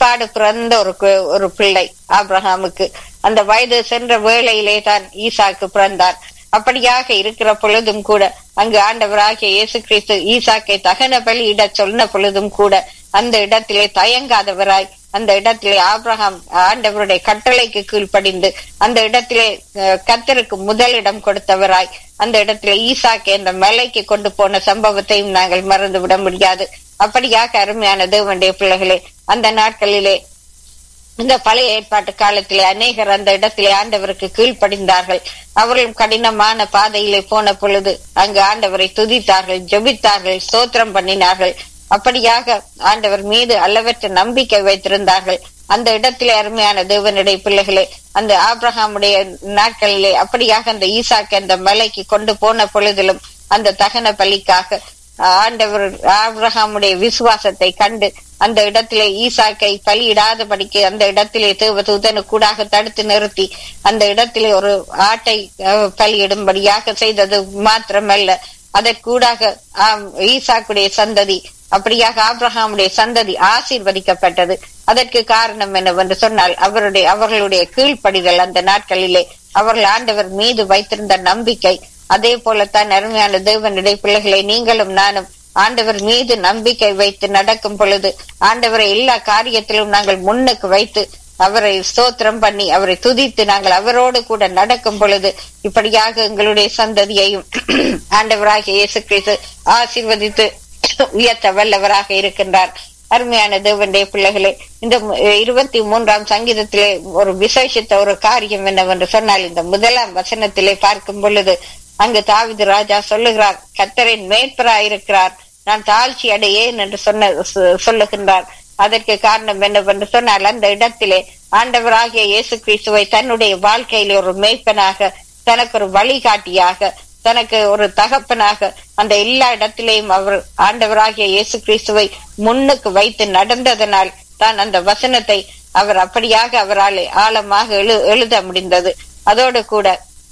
பிற்பாடு பிறந்த ஒரு கு- ஒரு பிள்ளை ஆபிரகாமுக்கு அந்த வயது சென்ற வேளையிலே தான் ஈசாக்கு பிறந்தார் அப்படியாக இருக்கிற பொழுதும் கூட அங்கு ஆண்டவராகிய இயேசு கிறிஸ்து ஈசாக்கை தகன பலியிட சொன்ன பொழுதும் கூட அந்த இடத்திலே தயங்காதவராய் அந்த இடத்திலே ஆபிரகாம் ஆண்டவருடைய கட்டளைக்கு கீழ்ப்படிந்து அந்த இடத்திலே அஹ், கர்த்தருக்கு முதலிடம் கொடுத்தவராய் அந்த இடத்திலே ஈசாக்கை அந்த மலைக்கு கொண்டு போன சம்பவத்தையும் நாங்கள் மறந்து விட முடியாது அப்படியாக அருமையான தேவனுடைய பிள்ளைகளே அந்த நாட்களிலே இந்த பழைய ஏற்பாட்டு காலத்திலே அநேகர் அந்த இடத்திலே ஆண்டவருக்கு கீழ்ப்படிந்தார்கள் அவர்களும் கடினமான பாதையிலே போன பொழுது அங்கு ஆண்டவரை துதித்தார்கள் ஜெபித்தார்கள் ஸ்தோத்திரம் பண்ணினார்கள் அப்படியாக ஆண்டவர் மீது அளவற்ற நம்பிக்கை வைத்திருந்தார்கள் அந்த இடத்திலே அருமையான தேவனுடைய பிள்ளைகளே அந்த ஆபிரகாமுடைய நாட்களிலே அப்படியாக அந்த ஈசாக்கு அந்த மலைக்கு கொண்டு போன பொழுதிலும் அந்த தகன பலிக்காக ஆண்டவர் ஆபிரகாமுடைய விசுவாசத்தை கண்டு அந்த இடத்திலே ஈசாக்கை பலியிடாதபடிக்கு அந்த இடத்திலே தேவதூதனு கூடாக தடுத்து நிறுத்தி அந்த இடத்திலே ஒரு ஆட்டை அஹ், பலியிடும்படியாக செய்தது மாத்திரமல்ல அதற்கூடாக ஆம், ஈசாக்குடைய சந்ததி அப்படியாக ஆபிரகாமுடைய சந்ததி ஆசீர்வதிக்கப்பட்டது அதற்கு காரணம் என்னவென்று சொன்னால் அவருடைய அவர்களுடைய கீழ்ப்படிதல் அந்த நாட்களிலே அவர்கள் ஆண்டவர் மீது வைத்திருந்த நம்பிக்கை அதே போலத்தான் அருமையான தேவனுடைய பிள்ளைகளை நீங்களும் நானும் ஆண்டவர் மீது நம்பிக்கை வைத்து நடக்கும் பொழுது ஆண்டவரை எல்லா காரியத்திலும் நாங்கள் முன்னுக்கு வைத்து அவரை ஸ்தோத்திரம் பண்ணி அவரை துதித்து நாங்கள் அவரோடு கூட நடக்கும் பொழுது இப்படியாக எங்களுடைய சந்ததியையும் ஆண்டவராகிய இயேசு கிறிஸ்து ஆசீர்வதித்து உயர்த்த வல்லவராக இருக்கின்றார் அருமையான தேவனுடைய பிள்ளைகளே இந்த மு- இருபத்தி மூன்றாம் சங்கீதத்திலே ஒரு விசேஷித்த ஒரு காரியம் என்னவென்று சொன்னால் இந்த முதலாம் வசனத்திலே பார்க்கும் பொழுது அங்கு தாவிது ராஜா சொல்லுகிறார் கத்தரின் மேற்பராயிருக்கிறார் நான் தாழ்ச்சி அடையேன் என்று சொன்ன சொ- சொல்லுகின்றார் அதற்கு காரணம் என்னவென்று சொன்னால் அந்த இடத்திலே ஆண்டவராகிய இயேசு கிறிஸ்துவை தன்னுடைய வாழ்க்கையில் ஒரு மேய்ப்பனாக தனக்கு ஒரு வழிகாட்டியாக தனக்கு ஒரு தகப்பனாக அந்த எல்லா இடத்திலேயும் அவர் ஆண்டவராகிய இயேசு கிறிஸ்துவை முன்னுக்கு வைத்து நடந்ததனால் தான் அந்த வசனத்தை அவர் அப்படியாக அவரால் ஆழமாக எழு எழுத முடிந்தது அதோடு கூட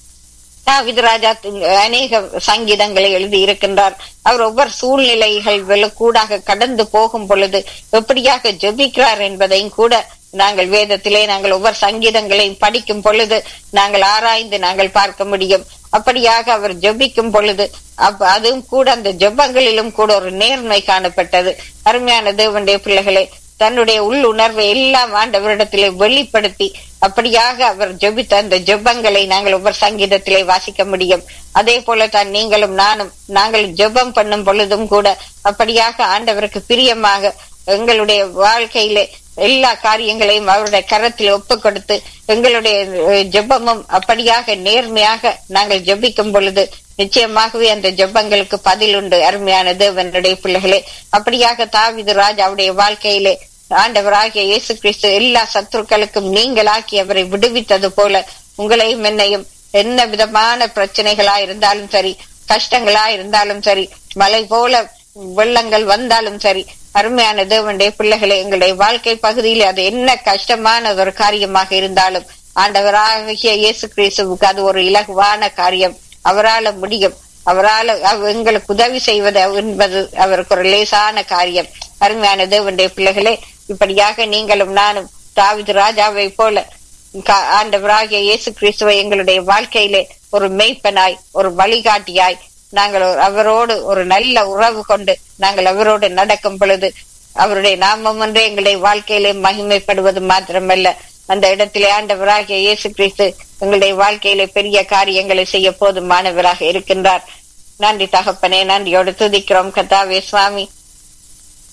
தாவீது ராஜா அநேக சங்கீதங்களை எழுதி இருக்கின்றார் அவர் ஒவ்வொரு சூழ்நிலைகள் கூடாக கடந்து போகும் பொழுது எப்படியாக ஜெபிக்கிறார் என்பதையும் கூட நாங்கள் வேதத்திலே நாங்கள் ஒவ்வொரு சங்கீதங்களையும் படிக்கும் பொழுது நாங்கள் ஆராய்ந்து நாங்கள் பார்க்க முடியும் அப்படியாக அவர் ஜெபிக்கும் பொழுது அப்ப அதுவும் கூட அந்த ஜெபங்களிலும் கூட ஒரு நேர்மை காணப்பட்டது அருமையான தேவனுடைய பிள்ளைகளே தன்னுடைய உள் உணர்வை எல்லாம் ஆண்டவரிடத்திலே வெளிப்படுத்தி அப்படியாக அவர் ஜெபித்த அந்த ஜெபங்களை நாங்கள் ஒவ்வொரு சங்கீதத்திலே வாசிக்க முடியும் அதே போல தான் நீங்களும் நானும் நாங்கள் ஜெபம் பண்ணும் பொழுதும் கூட அப்படியாக ஆண்டவருக்கு பிரியமாக எங்களுடைய வாழ்க்கையிலே எல்லா காரியங்களையும் அவருடைய கரத்தில் ஒப்பு கொடுத்து எங்களுடைய அஹ், ஜெபமும் அப்படியாக நேர்மையாக நாங்கள் ஜெபிக்கும் பொழுது நிச்சயமாகவே அந்த ஜெபங்களுக்கு பதில் உண்டு அருமையான தேவனுடைய பிள்ளைகளே அப்படியாக தாவிது ராஜாவுடைய வாழ்க்கையிலே ஆண்டவராகிய இயேசு கிறிஸ்து எல்லா சத்துருக்களுக்கும் நீங்களாக்கி அவரை விடுவித்தது போல உங்களையும் என்னையும் என்ன விதமான பிரச்சனைகளா இருந்தாலும் சரி கஷ்டங்களா இருந்தாலும் சரி மலை போல வெள்ளங்கள் வந்தாலும் சரி அருமையான தேவனுடைய பிள்ளைகளை எங்களுடைய வாழ்க்கை பகுதியில் அது என்ன கஷ்டமான ஒரு காரியமாக இருந்தாலும் ஆண்டவராகிய இயேசு கிறிஸ்துவுக்கு அது ஒரு இலகுவான காரியம் அவரால முடியும் அவரால் எங்களுக்கு உதவி செய்வது என்பது அவருக்கு ஒரு லேசான காரியம் அருமையான தேவனுடைய பிள்ளைகளே இப்படியாக நீங்களும் நானும் தாவிது ராஜாவை போல கா- ஆண்டவராகிய இயேசு கிறிஸ்துவை எங்களுடைய வாழ்க்கையிலே ஒரு மெய்ப்பனாய் ஒரு வழிகாட்டியாய் நாங்கள் ஒரு- அவரோடு ஒரு நல்ல உறவு கொண்டு நாங்கள் அவரோடு நடக்கும் பொழுது அவருடைய நாமம் ஒன்றே எங்களுடைய வாழ்க்கையிலே மகிமைப்படுவது மாத்திரமல்ல அந்த இடத்திலே ஆண்டவராகிய இயேசு கிறிஸ்து எங்களுடைய வாழ்க்கையிலே பெரிய காரியங்களை செய்ய போதுமானவராக இருக்கின்றார் நன்றி தகப்பனே நன்றியோடு துதிக்கிறோம் கத்தாவே சுவாமி